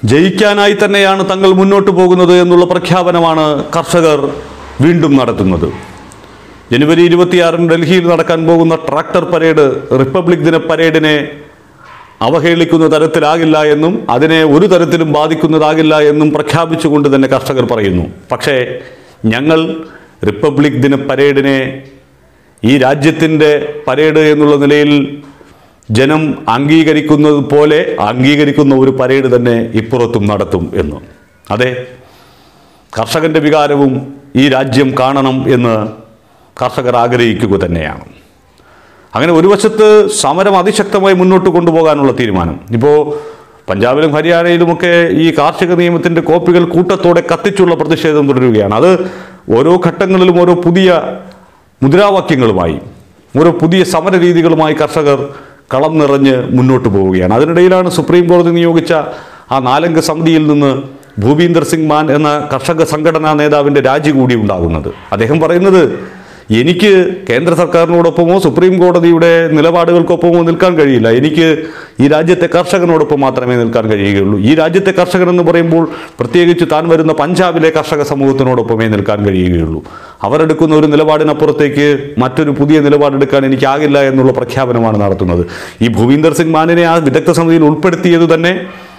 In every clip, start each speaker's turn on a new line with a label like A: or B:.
A: ജയിക്കാനായി തന്നെയാണ് തങ്ങൾ മുന്നോട്ട് പോകുന്നത് എന്നുള്ള പ്രഖ്യാപനമാണ് കർഷകർ വീണ്ടും നടത്തുന്നത് ജനുവരി ഇരുപത്തിയാറിന് ഡൽഹിയിൽ നടക്കാൻ പോകുന്ന ട്രാക്ടർ പരേഡ് റിപ്പബ്ലിക് ദിന പരേഡിനെ അവഹേളിക്കുന്ന തരത്തിലാകില്ല എന്നും അതിനെ ഒരു തരത്തിലും ബാധിക്കുന്നതാകില്ല എന്നും പ്രഖ്യാപിച്ചുകൊണ്ട് തന്നെ കർഷകർ പറയുന്നു പക്ഷേ ഞങ്ങൾ റിപ്പബ്ലിക് ദിന പരേഡിനെ ഈ രാജ്യത്തിൻ്റെ പരേഡ് എന്നുള്ള നിലയിൽ ജനം അംഗീകരിക്കുന്നത് പോലെ അംഗീകരിക്കുന്ന ഒരു പരേഡ് തന്നെ ഇപ്പുറത്തും നടത്തും എന്ന് അതെ കർഷകന്റെ വികാരവും ഈ രാജ്യം കാണണം എന്ന് കർഷകർ ആഗ്രഹിക്കുക തന്നെയാണ് അങ്ങനെ ഒരു വശത്ത് സമരം അതിശക്തമായി മുന്നോട്ട് കൊണ്ടുപോകാനുള്ള തീരുമാനം ഇപ്പോൾ പഞ്ചാബിലും ഹരിയാനയിലുമൊക്കെ ഈ കാർഷിക നിയമത്തിൻ്റെ കോപ്പികൾ കൂട്ടത്തോടെ കത്തിച്ചുള്ള പ്രതിഷേധം തുടരുകയാണ് അത് ഓരോ ഘട്ടങ്ങളിലും ഓരോ പുതിയ മുദ്രാവാക്യങ്ങളുമായി ഓരോ പുതിയ സമര രീതികളുമായി കർഷകർ കളം നിറഞ്ഞ് മുന്നോട്ട് പോവുകയാണ് അതിനിടയിലാണ് സുപ്രീം കോടതി നിയോഗിച്ച ആ നാലംഗ സമിതിയിൽ നിന്ന് ഭൂപീന്ദർ സിംഗ് മാൻ എന്ന കർഷക സംഘടനാ നേതാവിൻ്റെ രാജി കൂടി ഉണ്ടാകുന്നത് അദ്ദേഹം പറയുന്നത് എനിക്ക് കേന്ദ്ര സർക്കാരിനോടൊപ്പമോ സുപ്രീം കോടതിയുടെ നിലപാടുകൾക്കൊപ്പമോ നിൽക്കാൻ കഴിയില്ല എനിക്ക് ഈ രാജ്യത്തെ കർഷകനോടൊപ്പം മാത്രമേ നിൽക്കാൻ കഴിയുകയുള്ളൂ ഈ രാജ്യത്തെ കർഷകൻ എന്ന് പറയുമ്പോൾ പ്രത്യേകിച്ച് താൻ വരുന്ന പഞ്ചാബിലെ കർഷക സമൂഹത്തിനോടൊപ്പമേ നിൽക്കാൻ കഴിയുകയുള്ളൂ അവരെടുക്കുന്ന ഒരു നിലപാടിനപ്പുറത്തേക്ക് മറ്റൊരു പുതിയ നിലപാടെടുക്കാൻ എനിക്കാകില്ല എന്നുള്ള പ്രഖ്യാപനമാണ് നടത്തുന്നത് ഈ ഭൂപീന്ദർ സിംഗ് മാനിനെ ആ വിദഗ്ധ സമിതിയിൽ ഉൾപ്പെടുത്തിയത് തന്നെ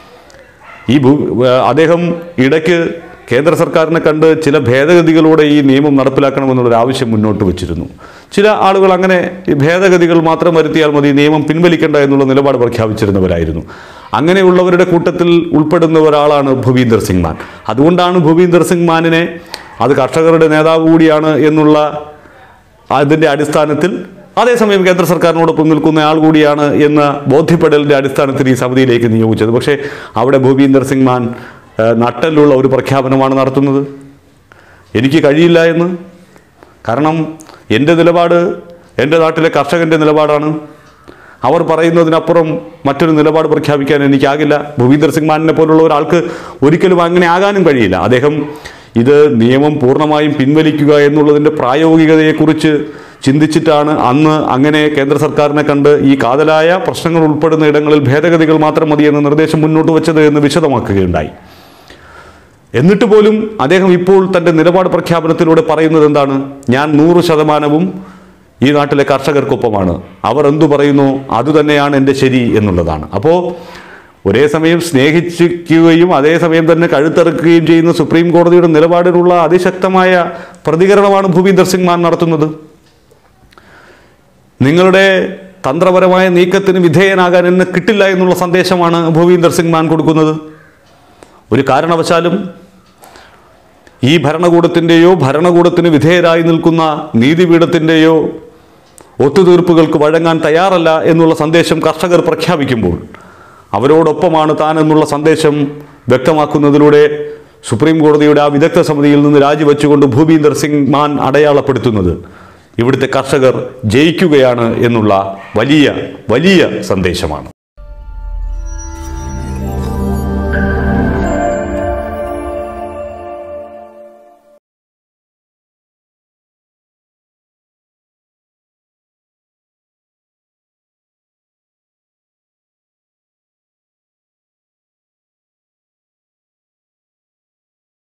A: ഈ ഭൂ അദ്ദേഹം ഇടയ്ക്ക് കേന്ദ്ര സർക്കാരിനെ കണ്ട് ചില ഭേദഗതികളോടെ ഈ നിയമം നടപ്പിലാക്കണമെന്നുള്ളൊരു ആവശ്യം മുന്നോട്ട് വെച്ചിരുന്നു ചില ആളുകൾ അങ്ങനെ ഈ ഭേദഗതികൾ മാത്രം വരുത്തിയാൽ മതി നിയമം പിൻവലിക്കേണ്ട എന്നുള്ള നിലപാട് പ്രഖ്യാപിച്ചിരുന്നവരായിരുന്നു അങ്ങനെയുള്ളവരുടെ കൂട്ടത്തിൽ ഉൾപ്പെടുന്ന ഒരാളാണ് ഭൂപീന്ദർ സിംഗ് മാൻ അതുകൊണ്ടാണ് ഭൂപീന്ദർ സിംഗ് മാനിനെ അത് കർഷകരുടെ നേതാവ് കൂടിയാണ് എന്നുള്ള അതിൻ്റെ അടിസ്ഥാനത്തിൽ അതേസമയം കേന്ദ്ര സർക്കാരിനോടൊപ്പം നിൽക്കുന്ന ആൾ കൂടിയാണ് എന്ന ബോധ്യപ്പെടലിൻ്റെ അടിസ്ഥാനത്തിൽ ഈ സമിതിയിലേക്ക് നിയോഗിച്ചത് പക്ഷേ അവിടെ ഭൂപീന്ദർ സിംഗ് മാൻ ഏഹ്, നട്ടലുള്ള ഒരു പ്രഖ്യാപനമാണ് നടത്തുന്നത് എനിക്ക് കഴിയില്ല എന്ന് കാരണം എൻ്റെ നിലപാട് എൻ്റെ നാട്ടിലെ കർഷകൻ്റെ നിലപാടാണ് അവർ പറയുന്നതിനപ്പുറം മറ്റൊരു നിലപാട് പ്രഖ്യാപിക്കാൻ എനിക്കാകില്ല ഭൂപീന്ദർ സിംഗ് മാനിനെ പോലുള്ള ഒരാൾക്ക് ഒരിക്കലും അങ്ങനെ ആകാനും കഴിയില്ല അദ്ദേഹം ഇത് നിയമം പൂർണ്ണമായും പിൻവലിക്കുക എന്നുള്ളതിൻ്റെ പ്രായോഗികതയെക്കുറിച്ച് ചിന്തിച്ചിട്ടാണ് അന്ന് അങ്ങനെ കേന്ദ്ര സർക്കാരിനെ കണ്ട് ഈ കാതലായ പ്രശ്നങ്ങൾ ഉൾപ്പെടുന്ന ഇടങ്ങളിൽ ഭേദഗതികൾ മാത്രം മതിയെന്ന നിർദ്ദേശം മുന്നോട്ട് വെച്ചത് എന്ന് വിശദമാക്കുകയുണ്ടായി എന്നിട്ട് പോലും അദ്ദേഹം ഇപ്പോൾ തൻ്റെ നിലപാട് പ്രഖ്യാപനത്തിലൂടെ പറയുന്നത് എന്താണ് ഞാൻ നൂറ് ശതമാനവും ഈ നാട്ടിലെ കർഷകർക്കൊപ്പമാണ് അവർ എന്തു പറയുന്നു അതുതന്നെയാണ് എൻ്റെ ശരി എന്നുള്ളതാണ് അപ്പോൾ ഒരേ സമയം സ്നേഹിക്കുകയും അതേസമയം തന്നെ കഴുത്തിറക്കുകയും ചെയ്യുന്ന സുപ്രീം കോടതിയുടെ നിലപാടിനുള്ള അതിശക്തമായ പ്രതികരണമാണ് ഭൂപീന്ദർ സിംഗ് മാൻ നടത്തുന്നത് നിങ്ങളുടെ തന്ത്രപരമായ നീക്കത്തിന് വിധേയനാകാൻ എന്നെ കിട്ടില്ല എന്നുള്ള സന്ദേശമാണ് ഭൂപീന്ദർ സിംഗ് മാൻ കൊടുക്കുന്നത് ഒരു കാരണവശാലും ഈ ഭരണകൂടത്തിൻ്റെയോ ഭരണകൂടത്തിന് വിധേയരായി നിൽക്കുന്ന നീതിപീഠത്തിൻ്റെയോ ഒത്തുതീർപ്പുകൾക്ക് വഴങ്ങാൻ തയ്യാറല്ല എന്നുള്ള സന്ദേശം കർഷകർ പ്രഖ്യാപിക്കുമ്പോൾ അവരോടൊപ്പമാണ് താൻ എന്നുള്ള സന്ദേശം വ്യക്തമാക്കുന്നതിലൂടെ സുപ്രീം കോടതിയുടെ ആ വിദഗ്ധ സമിതിയിൽ നിന്ന് രാജിവെച്ചുകൊണ്ട് ഭൂപീന്ദർ സിംഗ് മാൻ അടയാളപ്പെടുത്തുന്നത് ഇവിടുത്തെ കർഷകർ ജയിക്കുകയാണ് എന്നുള്ള വലിയ വലിയ സന്ദേശമാണ്